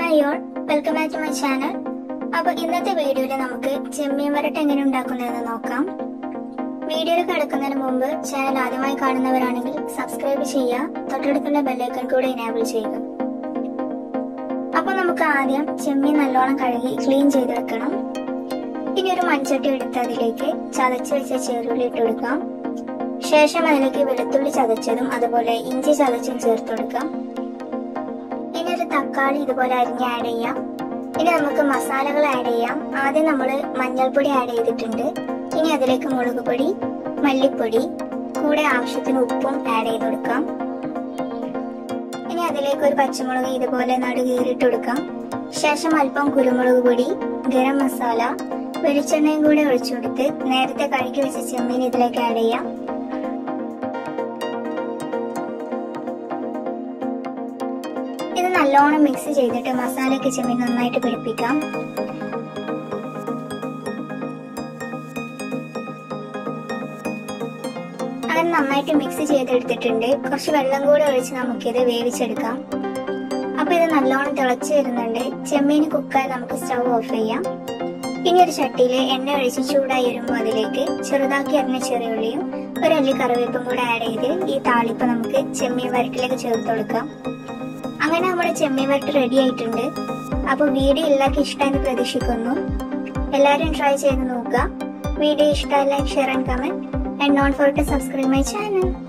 hi all welcome back to my channel അപ്പൊ ഇന്നത്തെ വീഡിയോയിൽ നമുക്ക് ചെമ്മീൻ വരട്ട് എങ്ങനെ ഉണ്ടാക്കുന്നതെന്ന് നോക്കാം വീഡിയോയിൽ കിടക്കുന്നതിന് മുമ്പ് ചാനൽ ആദ്യമായി കാണുന്നവരാണെങ്കിൽ സബ്സ്ക്രൈബ് ചെയ്യുക തൊട്ടടുത്തുള്ള ബെല്ലൈക്കൺ കൂടെ എനേബിൾ ചെയ്യുക അപ്പൊ നമുക്ക് ആദ്യം ചെമ്മീൻ നല്ലോണം കഴുകി ക്ലീൻ ചെയ്തെടുക്കണം ഇനി ഒരു മൺചട്ടി എടുത്ത് അതിലേക്ക് ചതച്ച് വെച്ച ചെറുള്ളി ഇട്ട് കൊടുക്കാം ശേഷം അതിലേക്ക് വെളുത്തുള്ളി ചതച്ചതും അതുപോലെ ഇഞ്ചി ചതച്ചും ചേർത്ത് കൊടുക്കാം ഇനി ഒരു തക്കാളി ഇതുപോലെ അരിഞ്ഞ് ആഡ് ചെയ്യാം ഇനി നമുക്ക് മസാലകൾ ആഡ് ചെയ്യാം ആദ്യം നമ്മൾ മഞ്ഞൾപ്പൊടി ആഡ് ചെയ്തിട്ടുണ്ട് ഇനി അതിലേക്ക് മുളക് പൊടി മല്ലിപ്പൊടി കൂടെ ആവശ്യത്തിന് ഉപ്പും ആഡ് ചെയ്ത് കൊടുക്കാം ഇനി അതിലേക്ക് ഒരു പച്ചമുളക് ഇതുപോലെ നടുകീറിട്ട് കൊടുക്കാം ശേഷം അല്പം കുരുമുളക് പൊടി ഗരം മസാല വെളിച്ചെണ്ണയും കൂടെ ഒഴിച്ചു കൊടുത്ത് നേരത്തെ കഴുകി വെച്ച ചെമ്മീൻ ഇതിലേക്ക് ആഡ് ചെയ്യാം ഇത് നല്ലോണം മിക്സ് ചെയ്തിട്ട് മസാലയ്ക്ക് ചെമ്മീൻ നന്നായിട്ട് പിടിപ്പിക്കാം അങ്ങനെ നന്നായിട്ട് മിക്സ് ചെയ്തെടുത്തിട്ടുണ്ട് കുറച്ച് വെള്ളം കൂടെ ഒഴിച്ച് നമുക്കിത് വേവിച്ചെടുക്കാം അപ്പൊ ഇത് നല്ലോണം തിളച്ച് വരുന്നുണ്ട് ചെമ്മീൻ കുക്കായി നമുക്ക് സ്റ്റൗ ഓഫ് ചെയ്യാം ഇനി ഒരു ചട്ടിയിൽ എണ്ണ ഒഴിച്ച് ചൂടായി വരുമ്പോൾ അതിലേക്ക് ചെറുതാക്കി അരിഞ്ഞ ചെറിയുള്ളിയും ഒരു അല്ലി കറിവേപ്പും കൂടെ ആഡ് ചെയ്ത് ഈ താളിപ്പ് നമുക്ക് ചെമ്മീൻ വരട്ടിലേക്ക് ചേർത്ത് കൊടുക്കാം അങ്ങനെ നമ്മുടെ ചെമ്മീൻ വരട്ട് റെഡി ആയിട്ടുണ്ട് അപ്പൊ വീഡിയോ എല്ലാവർക്കും ഇഷ്ടമെന്ന് പ്രതീക്ഷിക്കുന്നു എല്ലാവരും ട്രൈ ചെയ്ത് നോക്കുക വീഡിയോ ഇഷ്ടമായി like share and comment and don't forget to subscribe my channel